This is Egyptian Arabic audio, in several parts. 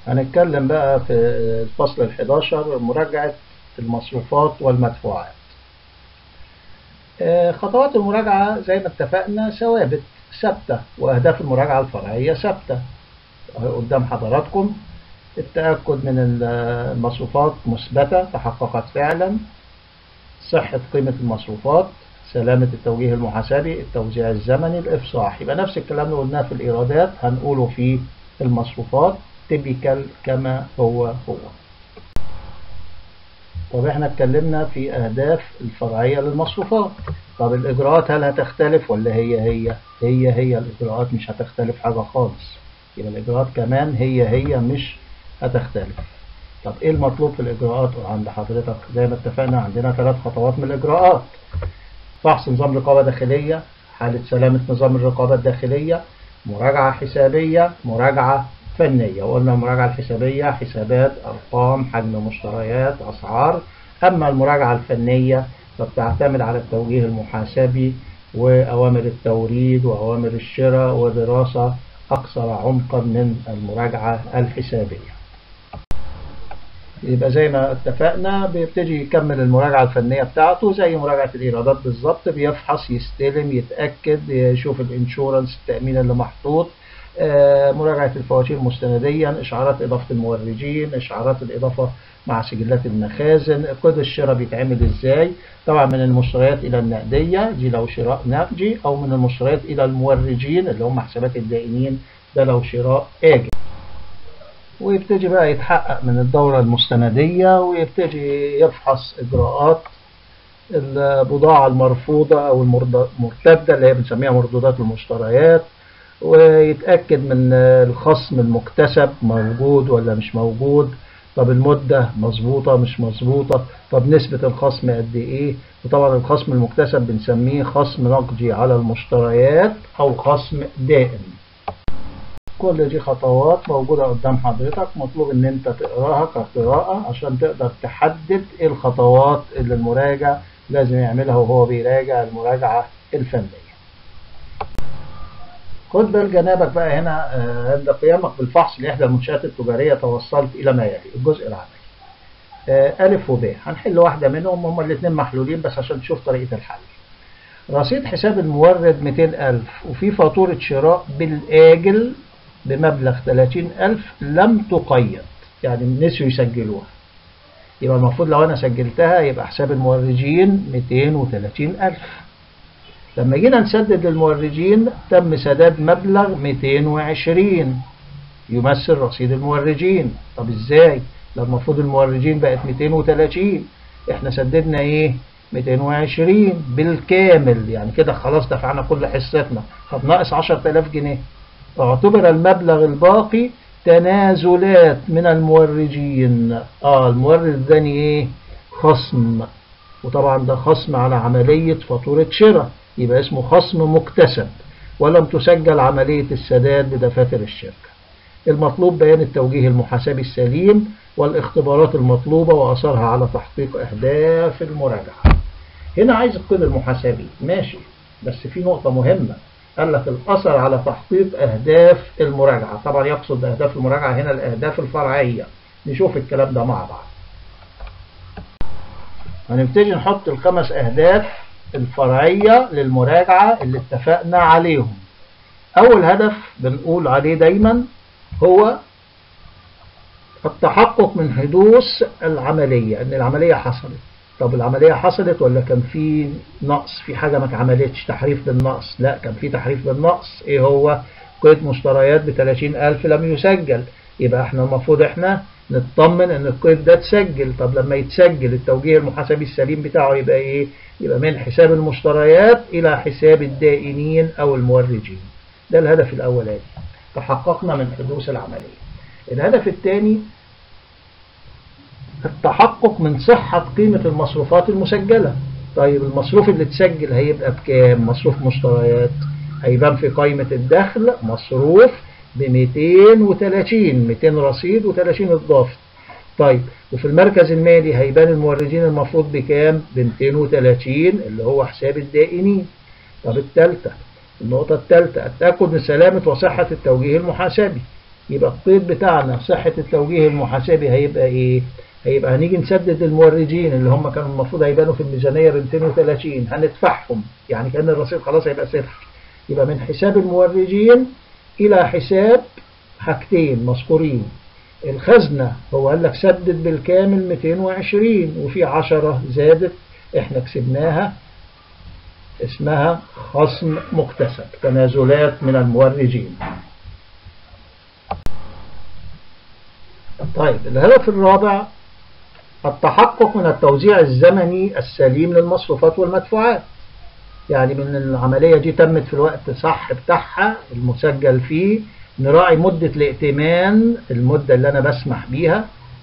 هنتكلم بقى في الفصل ال 11 مراجعة المصروفات والمدفوعات آه، خطوات المراجعة زي ما اتفقنا ثوابت ثابتة وأهداف المراجعة الفرعية ثابتة قدام حضراتكم التأكد من المصروفات مثبتة تحققت فعلا صحة قيمة المصروفات سلامة التوجيه المحاسبي التوزيع الزمني الإفصاح يبقى نفس الكلام اللي قلناه في الإيرادات هنقوله في المصروفات تيبيكال كما هو هو طب احنا اتكلمنا في أهداف الفرعية للمصروفات طب الإجراءات هل هتختلف ولا هي هي هي هي الإجراءات مش هتختلف حاجة خالص يبقى الإجراءات كمان هي هي مش هتختلف طب ايه المطلوب في الإجراءات عند حضرتك زي ما اتفقنا عندنا ثلاث خطوات من الإجراءات فحص نظام رقابة داخلية حالة سلامة نظام الرقابة الداخلية مراجعة حسابية مراجعة فنية وقلنا المراجعة الحسابية حسابات أرقام حجم مشتريات أسعار أما المراجعة الفنية فبتعتمد على التوجيه المحاسبي وأوامر التوريد وأوامر الشراء ودراسة أكثر عمقا من المراجعة الحسابية يبقى زي ما اتفقنا بيبتدي يكمل المراجعة الفنية بتاعته زي مراجعة الإيرادات بالظبط بيفحص يستلم يتأكد يشوف الانشورنس التأمين اللي محطوط مراجعة الفواتير مستنديا إشعارات إضافة المورجين إشعارات الإضافة مع سجلات المخازن كود الشراء بيتعمل إزاي طبعا من المشتريات إلى النقدية دي لو شراء نقدي أو من المشتريات إلى المورجين اللي هم حسابات الدائنين ده لو شراء آجل ويبتدي بقى يتحقق من الدورة المستندية ويبتدي يفحص إجراءات البضاعة المرفوضة أو المرتدة اللي هي بنسميها مردودات المشتريات ويتأكد من الخصم المكتسب موجود ولا مش موجود طب المدة مظبوطة مش مظبوطة طب نسبة الخصم قد ايه وطبعا الخصم المكتسب بنسميه خصم نقدي على المشتريات او خصم دائم كل دي خطوات موجودة قدام حضرتك مطلوب ان انت تقراها كقراءة عشان تقدر تحدد ايه الخطوات اللي المراجع لازم يعملها وهو بيراجع المراجعة الفنية خد بال جنابك بقى هنا عند قيامك بالفحص لإحدى المنشآت التجارية توصلت إلى ما يلي الجزء العملي ألف وب هنحل واحدة منهم هما الاثنين محلولين بس عشان تشوف طريقة الحل رصيد حساب المورد 200000 وفي فاتورة شراء بالآجل بمبلغ 30000 لم تقيد يعني نسيوا يسجلوها يبقى المفروض لو أنا سجلتها يبقى حساب المورجين 230000 لما جينا نسدد للمورجين تم سداد مبلغ 220 يمثل رصيد المورجين طب ازاي لو المفروض المورجين بقت 230 احنا سددنا ايه 220 بالكامل يعني كده خلاص دفعنا كل حصتنا طب ناقص 10000 جنيه اعتبر المبلغ الباقي تنازلات من المورجين اه المورد اداني ايه خصم وطبعا ده خصم على عملية فاتورة شراء يبقى اسمه خصم مكتسب ولم تسجل عملية السداد بدفاتر الشركة المطلوب بيان التوجيه المحاسبي السليم والاختبارات المطلوبة وأثرها على تحقيق أهداف المراجعة هنا عايز القيد المحاسبي ماشي بس في نقطة مهمة قال لك الأثر على تحقيق أهداف المراجعة طبعا يقصد أهداف المراجعة هنا الأهداف الفرعية نشوف الكلام ده مع بعض هنبتدي نحط الخمس أهداف الفرعية للمراجعة اللي اتفقنا عليهم أول هدف بنقول عليه دايما هو التحقق من حدوث العملية أن العملية حصلت طب العملية حصلت ولا كان في نقص في حاجة ما اتعملتش تحريف بالنقص لا كان في تحريف بالنقص ايه هو قيد مشتريات ب 30000 لم يسجل يبقى احنا المفروض احنا نطمن ان القيد ده اتسجل طب لما يتسجل التوجيه المحاسبي السليم بتاعه يبقى ايه يبقى من حساب المشتريات الى حساب الدائنين او المورجين ده الهدف الاولاني تحققنا من حدوث العملية الهدف الثاني التحقق من صحة قيمة المصروفات المسجلة طيب المصروف اللي اتسجل هيبقى بكام مصروف مشتريات هيبان في قائمة الدخل مصروف ب 230 200 رصيد و30 اضافي طيب وفي المركز المالي هيبان الموردين المفروض بكام ب 230 اللي هو حساب الدائنين طب الثالثه النقطة الثالثة التأكد من سلامة وصحة التوجيه المحاسبي يبقى القيد بتاعنا صحة التوجيه المحاسبي هيبقى ايه هيبقى هنيجي نسدد المورجين اللي هم كانوا المفروض هيبانوا في الميزانية ب 230 هندفعهم يعني كأن الرصيد خلاص هيبقى صفر يبقى من حساب المورجين إلى حساب حاجتين مذكورين الخزنة هو قال لك سدد بالكامل 220 وفي 10 زادت احنا كسبناها اسمها خصم مكتسب تنازلات من المورجين طيب الهدف الرابع التحقق من التوزيع الزمني السليم للمصروفات والمدفوعات يعني من العملية دي تمت في الوقت صح بتاعها المسجل فيه نراعي مدة الائتمان المدة اللي أنا بسمح بيها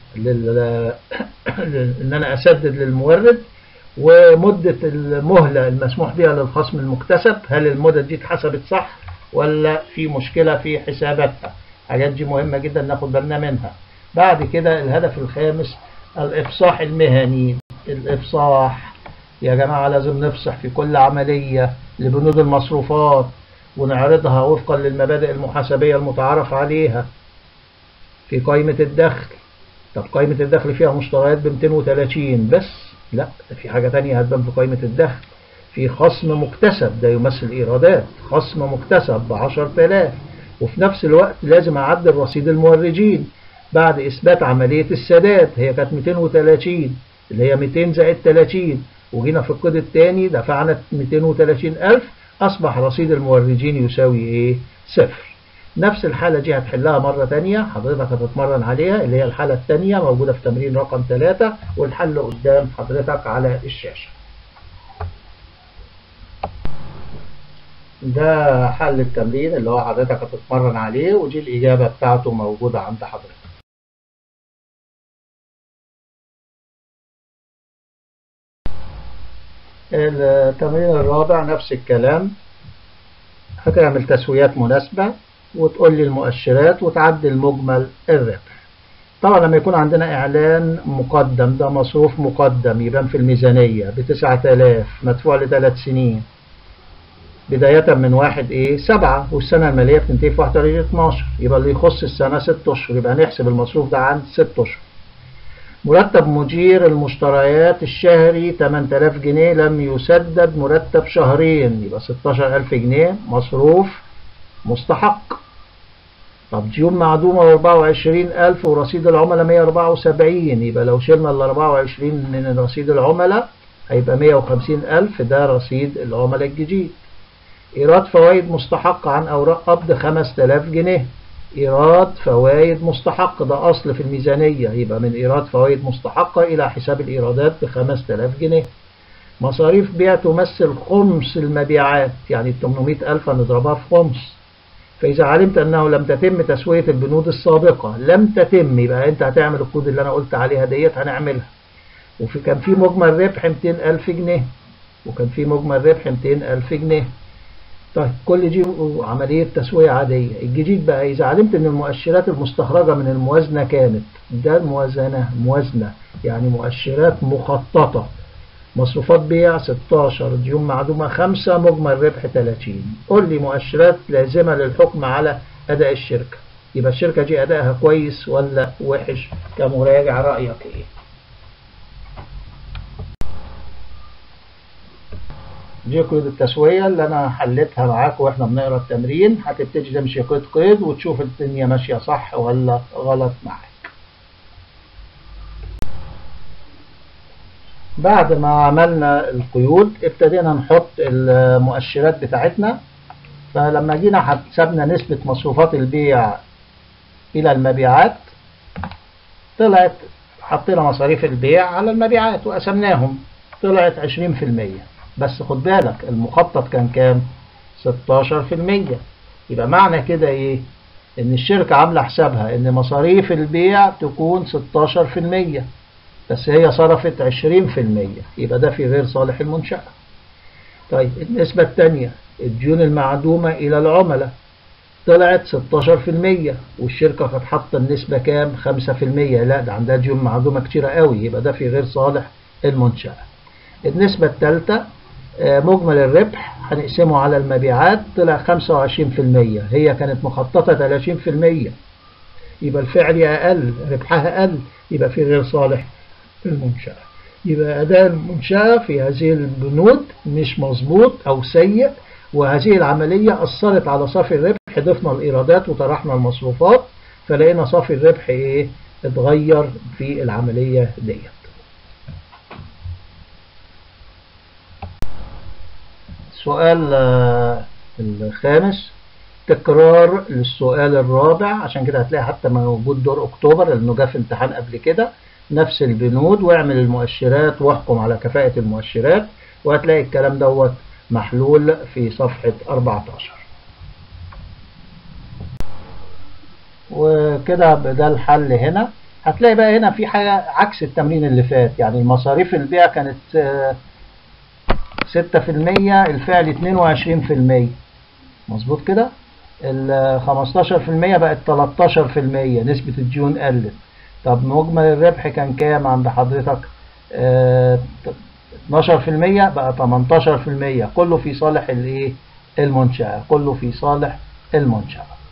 إن أنا أسدد للمورد ومدة المهلة المسموح بها للخصم المكتسب هل المدة دي اتحسبت صح ولا في مشكلة في حساباتها حاجات دي مهمة جدا ناخد بالنا منها بعد كده الهدف الخامس الإفصاح المهني الإفصاح يا جماعة لازم نفصح في كل عملية لبنود المصروفات ونعرضها وفقا للمبادئ المحاسبية المتعارف عليها في قائمة الدخل طب قائمة الدخل فيها مشتريات ب 230 بس لا في حاجة تانية هتبان في قائمة الدخل في خصم مكتسب ده يمثل إيرادات خصم مكتسب ب 10000 وفي نفس الوقت لازم أعدل رصيد المورجين بعد إثبات عملية السداد هي كانت 230 اللي هي 200 زائد 30 وجينا في القيد الثاني دفعنا 230000 أصبح رصيد المورجين يساوي إيه؟ صفر نفس الحالة دي هتحلها مرة تانية حضرتك هتتمرن عليها اللي هي الحالة التانية موجودة في تمرين رقم 3 والحل قدام حضرتك على الشاشة ده حل التمرين اللي هو حضرتك هتتمرن عليه ودي الإجابة بتاعته موجودة عند حضرتك التمرين الرابع نفس الكلام هتعمل تسويات مناسبة وتقول لي المؤشرات وتعدل مجمل الربح طبعا لما يكون عندنا إعلان مقدم ده مصروف مقدم يبان في الميزانية بتسعة آلاف مدفوع لثلاث سنين بداية من واحد إيه سبعة والسنة المالية بتنتهي في 31 12 يبقى اللي يخص السنة ست أشهر يبقى نحسب المصروف ده عند ست أشهر مرتب مدير المشتريات الشهري 8000 جنيه لم يسدد مرتب شهرين يبقى 16000 جنيه مصروف مستحق طب ديون معدومة 24000 ورصيد العملاء 174 يبقى لو شلنا ال 24 من رصيد العملاء هيبقى 150000 ده رصيد العملاء الجديد إيراد فوائد مستحقة عن أوراق قبض 5000 جنيه إيراد فوائد مستحق ده أصل في الميزانية يبقى من إيراد فوائد مستحقة إلى حساب الإيرادات ب 5000 جنيه مصاريف بيع تمثل خمس المبيعات يعني ال 800000 هنضربها في خمس فإذا علمت أنه لم تتم تسوية البنود السابقة لم تتم يبقى أنت هتعمل الكود اللي أنا قلت عليها ديت هنعملها وفي كان في مجمل ربح 200000 جنيه وكان في مجمل ربح 200000 جنيه طيب كل دي عملية تسوية عادية الجديد بقى إذا علمت أن المؤشرات المستخرجة من الموازنة كانت ده الموازنة موازنة يعني مؤشرات مخططة مصروفات بيع 16 ديون معدومة 5 مجمل ربح 30 قول لي مؤشرات لازمة للحكم على أداء الشركة يبقى الشركة دي أدائها كويس ولا وحش كمراجع رأيك إيه دي قيود التسوية اللي أنا حلتها معاك وإحنا بنقرا التمرين هتبتدي تمشي قيد قيد وتشوف الدنيا ماشية صح ولا غلط معاك بعد ما عملنا القيود ابتدينا نحط المؤشرات بتاعتنا فلما جينا حسبنا نسبة مصروفات البيع إلى المبيعات طلعت حطينا مصاريف البيع على المبيعات وقسمناهم طلعت 20% بس خد بالك المخطط كان كام 16% يبقى معنى كده ايه ان الشركة عاملة حسابها ان مصاريف البيع تكون 16% بس هي صرفت 20% يبقى ده في غير صالح المنشأة طيب النسبة الثانية الديون المعدومة إلى العملاء طلعت 16% والشركة كانت حاطة النسبة كام 5% لا ده عندها ديون معدومة كتيرة قوي يبقى ده في غير صالح المنشأة النسبة الثالثة مجمل الربح هنقسمه على المبيعات طلع 25% هي كانت مخططة 30% يبقى الفعل أقل ربحها أقل يبقى في غير صالح للمنشأة يبقى أداء المنشأة في هذه البنود مش مظبوط أو سيء وهذه العملية أثرت على صافي الربح ضفنا الإيرادات وطرحنا المصروفات فلقينا صافي الربح إيه اتغير في العملية ديت السؤال الخامس تكرار للسؤال الرابع عشان كده هتلاقي حتى موجود دور اكتوبر لانه جه في امتحان قبل كده نفس البنود واعمل المؤشرات واحكم على كفاءة المؤشرات وهتلاقي الكلام دوت محلول في صفحة 14 وكده ده الحل هنا هتلاقي بقى هنا في حاجة عكس التمرين اللي فات يعني المصاريف البيع كانت 6% الفعل 22% مظبوط كده ال 15% بقت 13% نسبة الديون قلت طب مجمل الربح كان كام عند حضرتك اه 12% بقى 18% كله في صالح الايه المنشأة كله في صالح المنشأة